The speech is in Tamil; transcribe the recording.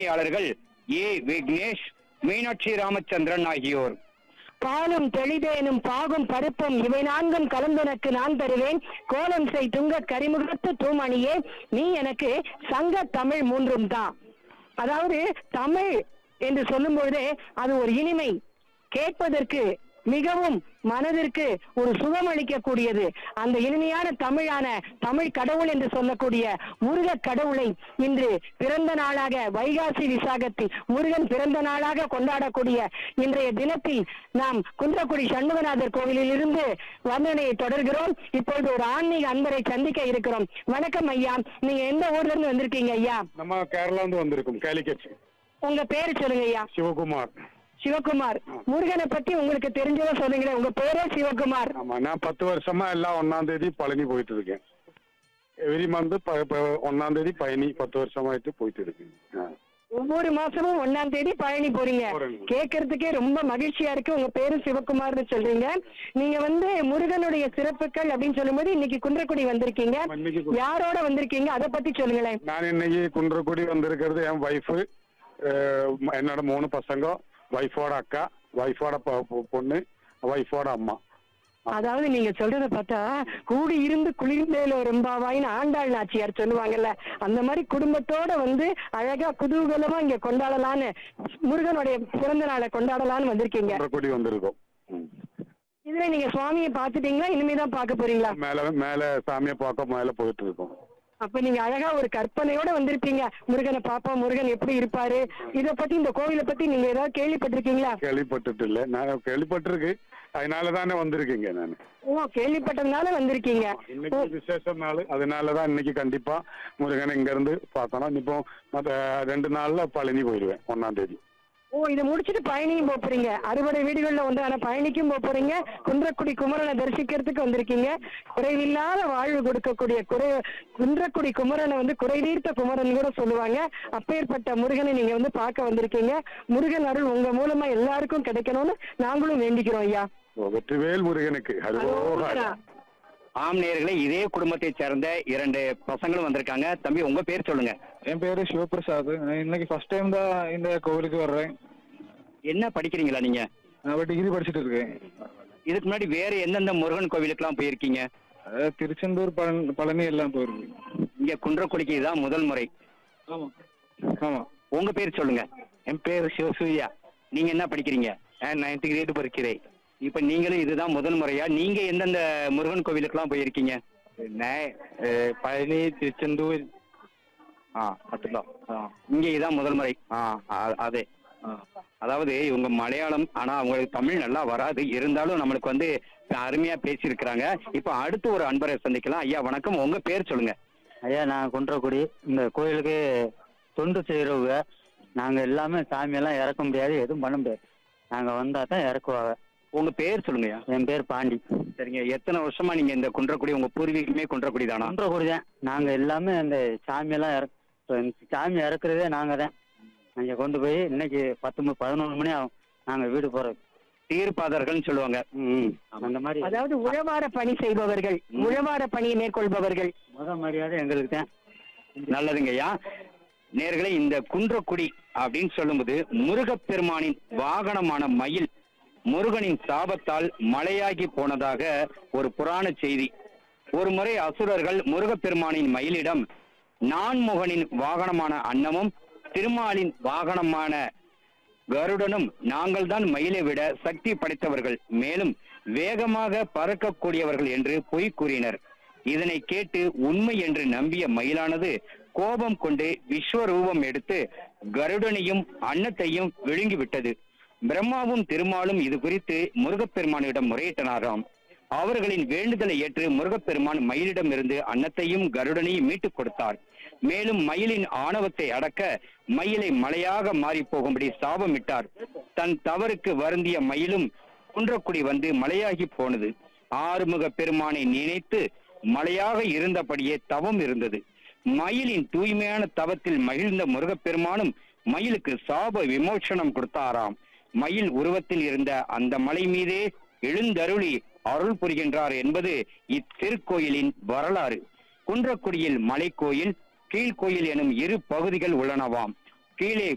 செய்தியாளர்கள் ஏ விக்னேஷ் மீனாட்சி ராமச்சந்திரன் ஆகியோர் பாலும் தெளிதேனும் பாகும் பருப்பும் இவை நான்கும் கலந்தனக்கு நான் தருவேன் கோலம் செய் துங்க கரிமுகத்து தூமணியே நீ எனக்கு சங்க தமிழ் மூன்றும் தான் அதாவது தமிழ் என்று சொல்லும் பொழுதே அது ஒரு இனிமை கேட்பதற்கு மிகவும் மனதிற்கு ஒரு சுகம் அளிக்கக்கூடியது அந்த இனிமையான தமிழான தமிழ் கடவுள் என்று சொல்லக்கூடிய முருக கடவுளை இன்று பிறந்த நாளாக வைகாசி விசாகத்தில் முருகன் பிறந்த நாளாக கொண்டாடக்கூடிய இன்றைய தினத்தில் நாம் குன்றக்குடி சண்முகநாதர் கோவிலில் இருந்து வர்ணனையை தொடர்கிறோம் இப்பொழுது ஒரு ஆன்மீக அன்பரை சந்திக்க இருக்கிறோம் வணக்கம் ஐயா நீங்க எந்த ஊர்ல இருந்து வந்திருக்கீங்க ஐயா நம்ம கேரளா இருந்து வந்திருக்கோம் கேலிக்கட் உங்க பேரு சொல்லுங்க ஐயா சிவகுமார் சிவகுமார் முருகனை பத்தி உங்களுக்கு தெரிஞ்சதை சொல்லுங்களேன் உங்க பேரே சிவகுமார் ஆமா நான் பத்து வருஷமா எல்லாம் ஒன்னாம் தேதி பழனி போயிட்டு இருக்கேன் எவ்ரி மந்த் ஒன்னாம் தேதி பழனி பத்து வருஷமாயிட்டு போயிட்டு இருக்கேன் ஆ. ஒவ்வொரு மாசமும் ஒண்ணாம் தேதி பழனி போறீங்க போறேங்க. கேட்கறதுக்கே ரொம்ப மகிழ்ச்சியா இருக்கு உங்க பேரு சிவகுமார்னு சொல்றீங்க நீங்க வந்து முருகனுடைய சிறப்புகள் அப்படின்னு சொல்லும்போது இன்னைக்கு குன்றக்குடி வந்திருக்கீங்க இன்னைக்கு கு- யாரோட வந்திருக்கீங்க அதை பத்தி சொல்லுங்களேன் நான் இன்னைக்கு குன்றக்குடி வந்திருக்கிறது என் ஒய்ஃபு என்னோட மூணு பசங்க ஒய்ஃபோட அக்கா ஒய்ஃபோட பொண்ணு ஒய்ஃபோட அம்மா அதாவது நீங்க சொல்றத பார்த்தா கூடி இருந்து குளிர்ந்தேல ரொம்பாவாயின்னு ஆண்டாள் நாச்சியார் சொல்லுவாங்கல்ல அந்த மாதிரி குடும்பத்தோட வந்து அழகா குதூகலமா இங்க கொண்டாடலான்னு முருகனுடைய பிறந்த நாளை கொண்டாடலான்னு வந்திருக்கீங்க குன்றக்குடி வந்திருக்கோம் ம். இதுல நீங்க சுவாமியை பாத்துட்டீங்களா இனிமேதான் பார்க்க போறீங்களா மேல மேல சாமியை பார்க்க மேல போயிட்டு இருக்கோம் அப்ப நீங்க அழகா ஒரு கற்பனையோட வந்திருப்பீங்க முருகனை பாப்போம் முருகன் எப்படி இருப்பாரு இத பத்தி இந்த கோவிலை பத்தி நீங்க ஏதாவது கேள்விப்பட்டிருக்கீங்களா கேள்விப்பட்டுட்டு இல்ல நான் கேள்விப்பட்டிருக்கு அதனால தானே வந்திருக்கீங்க நான் ஓ கேள்விப்பட்டதுனால வந்திருக்கீங்க இன்னைக்கு விசேஷ நாள் அதனாலதான் இன்னைக்கு கண்டிப்பா முருகன் இங்க இருந்து பார்க்கணும் இப்போ மத்த ரெண்டு நாள்ல பழனி போயிடுவேன் ஒன்னாம் தேதி ஓ இதை முடிச்சிட்டு பயணியும் போப் போறீங்க அறுபடை வீடுகள்ல ஒன்றான பயணிக்கும் போப் போறீங்க குன்றக்குடி குமரனை தரிசிக்கிறதுக்கு வந்திருக்கீங்க குறைவில்லாத வாழ்வு கொடுக்கக்கூடிய குறை குன்றக்குடி குமரனை வந்து குறைதீர்த்த குமரன் கூட சொல்லுவாங்க அப்பேற்பட்ட முருகனை நீங்க வந்து பார்க்க வந்திருக்கீங்க முருகன் அருள் உங்க மூலமா எல்லாருக்கும் கிடைக்கணும்னு நாங்களும் வேண்டிக்கிறோம் ஐயா ஓ, வெற்றிவேல் முருகனுக்கு அரோகரா. ஹலோ ஆம் நேயர்களே இதே குடும்பத்தைச் சேர்ந்த இரண்டு பசங்களும் வந்திருக்காங்க தம்பி உங்க பேர் சொல்லுங்க என் பேரு சிவபிரசாத் நான் இன்னைக்கு ஃபர்ஸ்ட் டைம் தான் இந்த கோவிலுக்கு வர்றேன் என்ன படிக்கிறீங்களா நீங்க நான் இப்போ டிகிரி படிச்சுட்டு இருக்கேன் இதுக்கு முன்னாடி வேற எந்தெந்த முருகன் கோவிலுக்கெல்லாம் போயிருக்கீங்க அதாவது திருச்செந்தூர் பழனி பழனி எல்லாம் போயிருக்கு இங்க குன்றக்குடிக்கு இதுதான் முதல் முறை ஆமா ஆமா உங்க பேர் சொல்லுங்க என் பேர் சிவசூர்யா நீங்க என்ன படிக்கிறீங்க நான் நைன்த் கிரேடு படிக்கிறேன் இப்ப நீங்களும் இதுதான் முதல் முறையா நீங்க எந்தெந்த முருகன் கோவிலுக்கெல்லாம் போயிருக்கீங்க நான் அஹ், பழனி திருச்செந்தூர் ஆ மட்டும்தான் ஆ இங்க இதான் முதல் முறை ஆ அ- அதே ஆ. அதாவது இவங்க மலையாளம் ஆனா அவங்களுக்கு தமிழ் நல்லா வராது இருந்தாலும் நம்மளுக்கு வந்து அருமையா பேசியிருக்கிறாங்க இப்ப அடுத்து ஒரு அன்பரை சந்திக்கலாம் ஐயா வணக்கம் உங்க பேர் சொல்லுங்க ஐயா நான் குன்றக்குடி இந்த கோயிலுக்கு தொண்டு செய்கிறவங்க நாங்கள் எல்லாமே சாமியெல்லாம் இறக்க முடியாது எதுவும் பண்ண முடியாது நாங்கள் வந்தால் தான் இறக்குவாங்க உங்க பேர் சொல்லுங்கய்யா என் பேர் பாண்டி சரிங்க எத்தனை வருஷமா நீங்க இந்த குன்றக்குடி உங்க பூர்வீகமே குன்றக்குடி தானா குன்றக்குடி தான் நாங்கள் எல்லாமே இந்த சாமியெல்லாம் இறக் இப்ப இந்த சாமி இறக்குறதே நாங்கள் தான் அங்கே கொண்டு போய் இன்னைக்கு பத்து மணி பதினொன்று மணி ஆகும் நாங்கள் வீடு போகிறோம் தீர்ப்பாதர்கள்னு சொல்லுவாங்க ம் அந்த மாதிரி அதாவது உழவார பணி செய்பவர்கள் உழவார பணியை மேற்கொள்பவர்கள் முத மரியாதை எங்களுக்கு தான் நல்லதுங்கய்யா நேர்களே இந்த குன்றக்குடி அப்படின்னு சொல்லும்போது முருகப்பெருமானின் வாகனமான மயில் முருகனின் சாபத்தால் மலையாகி போனதாக ஒரு புராண செய்தி ஒரு முறை அசுரர்கள் முருகப்பெருமானின் மயிலிடம் நான்முகனின் வாகனமான அன்னமும் திருமாலின் வாகனமான கருடனும் நாங்கள் தான் மயிலை விட சக்தி படைத்தவர்கள் மேலும் வேகமாக பறக்கக்கூடியவர்கள் என்று பொய் கூறினர் இதனை கேட்டு உண்மை என்று நம்பிய மயிலானது கோபம் கொண்டு விஸ்வரூபம் எடுத்து கருடனையும் அன்னத்தையும் விழுங்கிவிட்டது பிரம்மாவும் திருமாலும் இது குறித்து முருகப்பெருமானிடம் முறையிட்டனாராம் அவர்களின் வேண்டுதலை ஏற்று முருகப்பெருமான் மயிலிடமிருந்து அன்னத்தையும் கருடனையும் மீட்டுக் கொடுத்தார் மேலும் மயிலின் ஆணவத்தை அடக்க மயிலை மலையாக மாறி போகும்படி சாபமிட்டார் தன் தவறுக்கு வருந்திய மயிலும் குன்றக்குடி வந்து மலையாகி போனது ஆறுமுக பெருமானை நினைத்து மலையாக இருந்தபடியே தவம் இருந்தது மயிலின் தூய்மையான தவத்தில் மகிழ்ந்த முருகப்பெருமானும் மயிலுக்கு சாப விமோசனம் கொடுத்தாராம் மயில் உருவத்தில் இருந்த அந்த மலை மீதே எழுந்தருளி அருள் புரிகின்றார் என்பது இத்திருக்கோயிலின் வரலாறு குன்றக்குடியில் மலைக்கோயில் கீழ்கோயில் எனும் இரு பகுதிகள் உள்ளனவாம் கீழே